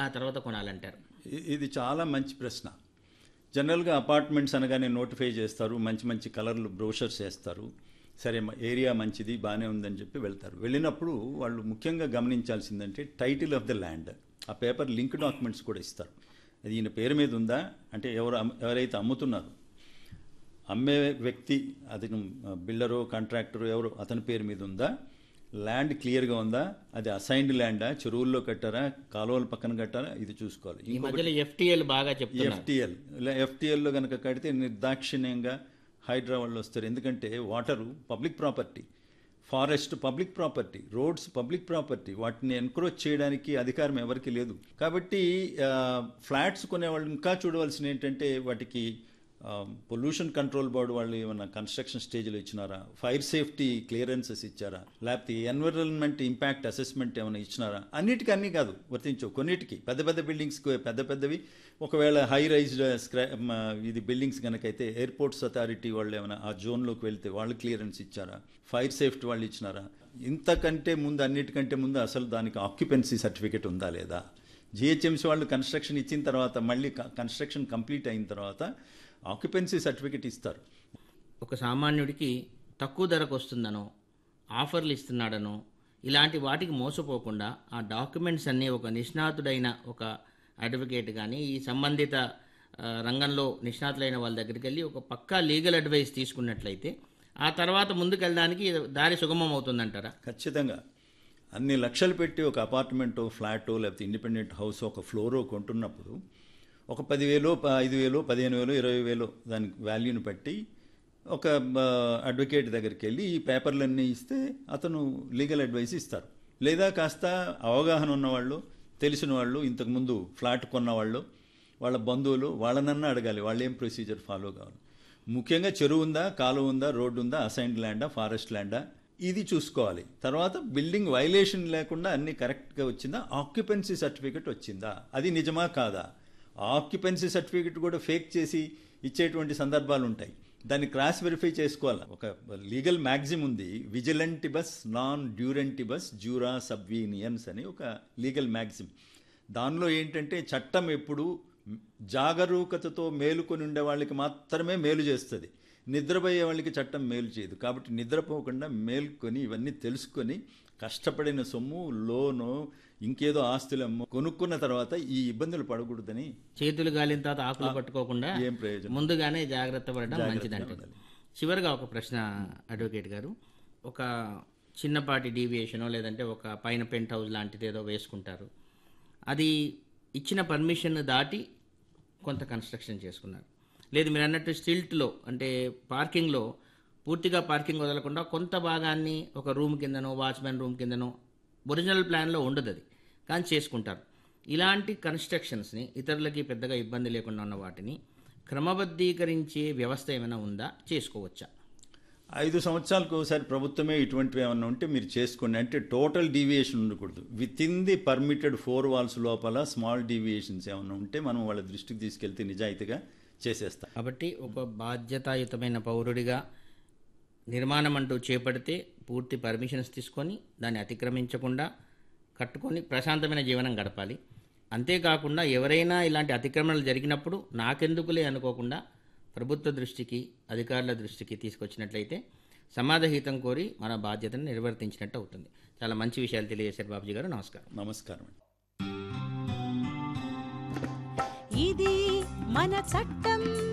తర్వాత కొనాలంటారు ఇ- ఇది చాలా మంచి ప్రశ్న జనరల్గా అపార్ట్మెంట్స్ అనగానే నోటిఫై చేస్తారు మంచి మంచి కలర్లు బ్రోషర్స్ వేస్తారు సరే మ- ఏరియా మంచిది బాగానే ఉందని చెప్పి వెళ్తారు వెళ్ళినప్పుడు వాళ్ళు ముఖ్యంగా గమనించాల్సిందంటే టైటిల్ ఆఫ్ ద ల్యాండ్ ఆ పేపర్ లింక్ డాక్యుమెంట్స్ కూడా ఇస్తారు అది ఈయన పేరు మీద ఉందా అంటే ఎవరు అమ్- ఎవరైతే అమ్ముతున్నారో అమ్మే వ్యక్తి అతను బిల్డరో కాంట్రాక్టరో ఎవరు అతని పేరు మీద ఉందా ల్యాండ్ క్లియర్గా ఉందా అది అసైన్డ్ ల్యాండా చెరువుల్లో కట్టారా కాలువల పక్కన కట్టారా ఇది చూసుకోవాలి ఈ మధ్యలో ఎఫ్టీఎల్ బాగా చెప్తున్నారు ఎఫ్టిఎల్ ఇలా ఎఫ్టిఎల్లో కనుక కడితే నిర్దాక్షిణ్యంగా హైడ్రా వాళ్ళు వస్తారు ఎందుకంటే water public property forest public property roads public property వాటిని ఎన్క్రోచ్ చేయడానికి అధికారం ఎవరికి లేదు కాబట్టి ఆ, ఫ్లాట్స్ కొనేవాళ్ళు ఇంకా చూడవలసిన ఏంటంటే వాటికి పొల్యూషన్ కంట్రోల్ బోర్డు వాళ్ళు ఏమైనా కన్స్ట్రక్షన్ స్టేజ్లో ఇచ్చినారా ఫైర్ సేఫ్టీ క్లియరెన్సెస్ ఇచ్చారా లేకపోతే ఎన్విరాన్మెంట్ ఇంపాక్ట్ అసెస్మెంట్ ఏమైనా ఇచ్చినారా అన్నిటికీ అన్నీ కాదు వర్తించవు కొన్నిటికి పెద్ద పెద్ద బిల్డింగ్స్ పెద్ద పెద్దవి ఒకవేళ హై రైజ్డ్ స్క్రా మ, ఇది బిల్డింగ్స్ కనుకైతే ఎయిర్పోర్ట్స్ అథారిటీ వాళ్ళు ఏమైనా ఆ జోన్లోకి వెళ్తే వాళ్ళు క్లియరెన్స్ ఇచ్చారా ఫైర్ సేఫ్టీ వాళ్ళు ఇచ్చినారా ఇంతకంటే ముందు అన్నిటికంటే ముందు అసలు దానికి ఆక్యుపెన్సీ సర్టిఫికేట్ ఉందా లేదా జిహెచ్ఎంసీ వాళ్ళు కన్స్ట్రక్షన్ ఇచ్చిన తర్వాత మళ్ళీ కన్స్ట్రక్షన్ కంప్లీట్ అయిన తర్వాత ఆక్యుపెన్సీ సర్టిఫికేట్ ఇస్తారు ఒక సామాన్యుడికి తక్కువ ధరకు వస్తుందనో ఆఫర్లు ఇస్తున్నాడనో ఇలాంటి వాటికి మోసపోకుండా ఆ డాక్యుమెంట్స్ అన్నీ ఒక నిష్ణాతుడైన ఒక అడ్వకేట్ కానీ ఈ సంబంధిత ఆ, రంగంలో నిష్ణాతులైన వాళ్ళ దగ్గరికి వెళ్ళి ఒక పక్కా లీగల్ అడ్వైస్ తీసుకున్నట్లయితే ఆ తర్వాత ముందుకెళ్ళడానికి దారి సుగమం అవుతుందంటారా ఖచ్చితంగా అన్ని లక్షలు పెట్టి ఒక అపార్ట్మెంటో ఫ్లాటో లేకపోతే ఇండిపెండెంట్ హౌస్ ఒక ఫ్లోరో కొంటున్నప్పుడు ఒక పదివేలు ప- ఐదు వేలు పదిహేను వేలు ఇరవై వేలు దానికి వాల్యూని బట్టి ఒక అడ్వకేట్ దగ్గరికి వెళ్ళి ఈ పేపర్లన్నీ ఇస్తే అతను లీగల్ అడ్వైస్ ఇస్తారు లేదా కాస్త అవగాహన ఉన్నవాళ్ళు తెలిసిన వాళ్ళు ఇంతకుముందు ఫ్లాట్ కొన్నవాళ్ళు వాళ్ళ బంధువులు వాళ్ళనన్నా అడగాలి వాళ్ళు ఏం ప్రొసీజర్ ఫాలో కావాలి ముఖ్యంగా చెరువు ఉందా కాలువ ఉందా రోడ్డు ఉందా అసైన్డ్ ల్యాండా ఫారెస్ట్ ల్యాండా ఇది చూసుకోవాలి తర్వాత బిల్డింగ్ వైలేషన్ లేకుండా అన్ని కరెక్ట్గా వచ్చిందా ఆక్యుపెన్సీ సర్టిఫికెట్ వచ్చిందా అది నిజమా కాదా ఆక్యుపెన్సీ సర్టిఫికెట్ కూడా ఫేక్ చేసి ఇచ్చేటువంటి సందర్భాలు ఉంటాయి దాన్ని క్రాస్ వెరిఫై చేసుకోవాలి ఒక లీగల్ మ్యాగ్జిమ్ ఉంది విజిలెంటిబస్ నాన్ డ్యూరెంటిబస్ జ్యూరా సబ్వీనియన్స్ అని ఒక లీగల్ మ్యాగ్జిమ్ దానిలో ఏంటంటే చట్టం ఎప్పుడు జాగరూకతతో మేలుకొని ఉండే వాళ్ళకి మాత్రమే మేలు చేస్తుంది నిద్రపోయే వాళ్ళకి చట్టం మేలు చేయదు కాబట్టి నిద్రపోకుండా మేల్కొని ఇవన్నీ తెలుసుకొని కష్టపడిన సొమ్ము లోను ఇంకేదో ఆస్తులు అమ్ము కొనుక్కున్న తర్వాత ఈ ఇబ్బందులు పడకూడదని చేతులు గాలిన తర్వాత ఆకులు పట్టుకోకుండా ఏం ప్రయోజనం ముందుగానే జాగ్రత్త పడడం జాగ్రత్తగా మంచిదంటారు ఉండాలి. చివరిగా ఒక ప్రశ్న అడ్వకేట్ గారు ఒక చిన్నపాటి డీవియేషనో లేదంటే ఒక పైన పెంట్ హౌస్ లాంటిది ఏదో వేసుకుంటారు అది ఇచ్చిన పర్మిషన్ దాటి కొంత కన్స్ట్రక్షన్ చేసుకున్నారు లేదు మీరు అన్నట్టు స్టిల్ట్లో అంటే పార్కింగ్లో పూర్తిగా పార్కింగ్ వదలకుండా కొంత భాగాన్ని ఒక రూమ్ కిందనో వాచ్మెన్ రూమ్ కిందనో ఒరిజినల్ ప్లాన్లో ఉండదు అది కానీ చేసుకుంటారు ఇలాంటి కన్స్ట్రక్షన్స్ని ఇతరులకి పెద్దగా ఇబ్బంది లేకుండా ఉన్న వాటిని క్రమబద్ధీకరించే వ్యవస్థ ఏమైనా ఉందా చేసుకోవచ్చా ఐదు సంవత్సరాలకు ఒకసారి ప్రభుత్వమే ఇటువంటివి ఏమన్నా ఉంటే మీరు చేసుకోండి అంటే టోటల్ డీవియేషన్ ఉండకూడదు within the permitted four walls లోపల స్మాల్ డీవియేషన్స్ ఏమన్నా ఉంటే మనం వాళ్ళ దృష్టికి తీసుకెళ్తే నిజాయితీగా చేసేస్తాం కాబట్టి ఒక బాధ్యతాయుతమైన పౌరుడిగా నిర్మాణం అంటూ చేపడితే పూర్తి పర్మిషన్స్ తీసుకొని దాన్ని అతిక్రమించకుండా కట్టుకొని ప్రశాంతమైన జీవనం గడపాలి అంతేకాకుండా ఎవరైనా ఇలాంటి అతిక్రమణలు జరిగినప్పుడు నాకెందుకులే అనుకోకుండా ప్రభుత్వ దృష్టికి అధికారుల దృష్టికి తీసుకొచ్చినట్లయితే సమాధహితం కోరి మన బాధ్యతను నిర్వర్తించినట్టు అవుతుంది చాలా మంచి విషయాలు తెలియజేశారు బాబుజీ గారు నమస్కారం నమస్కారం అండి ఇది మన చట్టం